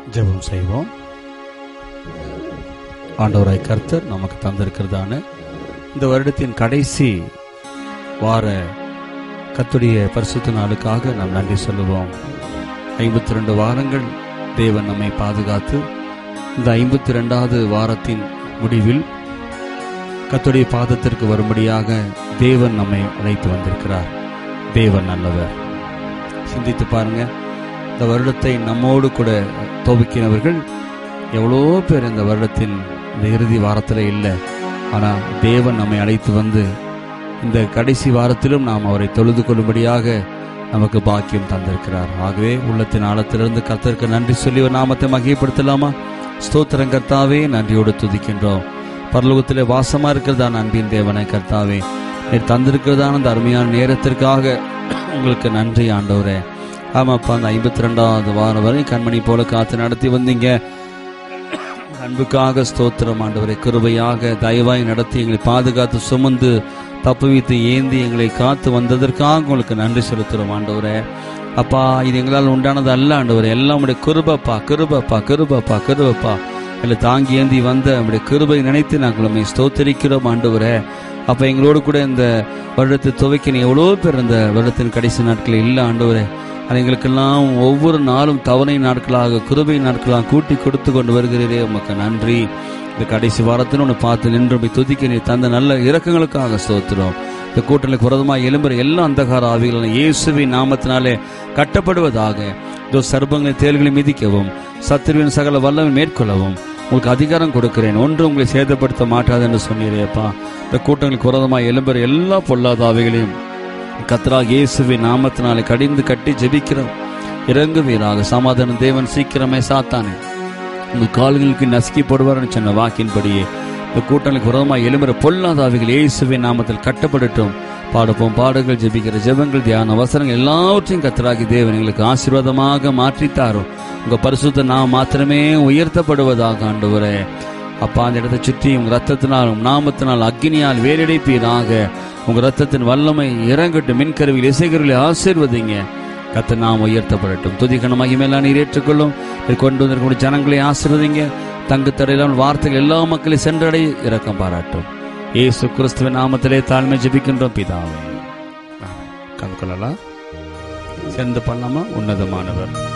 ஜெபம் செய்வோம் ஆண்டவராய் கர்த்தர் நமக்கு தந்திருக்கிறதான இந்த வருடத்தின் கடைசி வார கத்துடைய பரிசுத்த நாளுக்காக நாம் நன்றி சொல்லுவோம் ஐம்பத்தி ரெண்டு வாரங்கள் தேவன் நம்மை பாதுகாத்து இந்த ஐம்பத்தி ரெண்டாவது வாரத்தின் முடிவில் கத்துடைய பாதத்திற்கு வரும்படியாக தேவன் நம்மை அழைத்து வந்திருக்கிறார் தேவன் நல்லவர் சிந்தித்து பாருங்க இந்த வருடத்தை நம்மோடு கூட துவக்கினவர்கள் எவ்வளோ பேர் இந்த வருடத்தின் இந்த இறுதி வாரத்தில் இல்லை ஆனால் தேவன் நம்மை அழைத்து வந்து இந்த கடைசி வாரத்திலும் நாம் அவரை தொழுது கொள்ளும்படியாக நமக்கு பாக்கியம் தந்திருக்கிறார் ஆகவே உள்ளத்தின் ஆழத்திலிருந்து கர்த்தருக்கு நன்றி சொல்லி ஒரு நாமத்தை மகிழ்ப்படுத்தலாமா ஸ்தோத்திரம் கர்த்தாவே நன்றியோடு துதிக்கின்றோம் பரலோகத்திலே வாசமா இருக்கிறதான அன்பின் தேவனை கர்த்தாவே நீர் தந்திருக்கிறதான அந்த அருமையான நேரத்திற்காக உங்களுக்கு நன்றி ஆண்டவரே ஆமாப்பா அந்த ஐம்பத்தி ரெண்டாவது வாரம் வரை கண்மணி போல காத்து நடத்தி வந்தீங்க அன்புக்காக ஸ்தோத்திரம் ஆண்டவரை கிருபையாக தயவாய் நடத்தி எங்களை பாதுகாத்து சுமந்து தப்புவித்து ஏந்தி எங்களை காத்து வந்ததற்காக உங்களுக்கு நன்றி செலுத்துகிறோம் ஆண்டவரே அப்பா இது எங்களால் உண்டானது அல்ல ஆண்டவரே எல்லாம் உடைய கிருபப்பா கிருபப்பா கிருபப்பா கிருபப்பா எங்களை தாங்கி ஏந்தி வந்த நம்முடைய கிருபை நினைத்து நாங்கள் உண்மை ஸ்தோத்தரிக்கிறோம் ஆண்டவரே அப்ப எங்களோடு கூட இந்த வருடத்தை துவைக்கின எவ்வளோ பேர் இந்த வருடத்தின் கடைசி நாட்களில் இல்லை ஆண்டவரே அது எங்களுக்கெல்லாம் ஒவ்வொரு நாளும் தவணை நாட்களாக கிருபை நாட்களாக கூட்டி கொடுத்து கொண்டு வருகிறீரே உமக்கு நன்றி இந்த கடைசி வாரத்தில் ஒன்று பார்த்து நின்று போய் துதிக்க நீ தந்த நல்ல இறக்கங்களுக்காக ஸ்தோத்திரம் இந்த கூட்டணிக்கு புரதமாக எலும்புற எல்லா அந்தகார ஆவிகளும் இயேசுவின் நாமத்தினாலே கட்டப்படுவதாக இதோ சர்பங்களை தேல்களை மிதிக்கவும் சத்துருவின் சகல வல்லமை மேற்கொள்ளவும் உங்களுக்கு அதிகாரம் கொடுக்கிறேன் ஒன்று உங்களை சேதப்படுத்த மாட்டாது என்று சொன்னீரேப்பா இந்த கூட்டங்களுக்கு புரதமாக எலும்புற எல்லா பொல்லாத ஆவிகளையும் கத்ரா இயேசுவின் நாமத்தினாலே கடிந்து கட்டி ஜெபிக்கிறோம் இறங்குவீராக சமாதான தேவன் சீக்கிரமே சாத்தானே உங்கள் கால்களுக்கு நசுக்கி போடுவார்னு சொன்ன வாக்கின்படியே இந்த கூட்டங்களுக்கு விரோதமாக எழும்புற பொல்லாதாவிகள் இயேசுவின் நாமத்தில் கட்டப்படட்டும் பாடுப்போம் பாடுகள் ஜெபிக்கிற ஜெபங்கள் தியான அவசரங்கள் எல்லாவற்றையும் கத்தராகி தேவன் எங்களுக்கு ஆசீர்வாதமாக மாற்றித்தாரும் உங்க பரிசுத்த நாம் மாத்திரமே உயர்த்தப்படுவதாக ஆண்டவரே அப்பா அந்த இடத்தை சுற்றி உங்க ரத்தத்தினால் உங்க நாமத்தினால் அக்னியால் வேலடைப்பீராக உங்க ரத்தத்தின் வல்லமை இறங்கட்டும் மின்கருவியில் இசைகருவில் ஆசீர்வதிங்க கத்த நாம் உயர்த்தப்படட்டும் துதிக்கணும் மகிமையெல்லாம் நீர் ஏற்றுக்கொள்ளும் இதை கொண்டு வந்திருக்கக்கூடிய ஜனங்களை ஆசீர்வதிங்க தங்கு தடையிலான வார்த்தைகள் எல்லா மக்களையும் சென்றடை இரக்கம் பாராட்டும் ஏசு கிறிஸ்துவின் நாமத்திலே தாழ்மை ஜெபிக்கின்றோம் பிதாவே கந்து கொள்ளலாம் சேர்ந்து பண்ணலாமா உன்னதமானவர்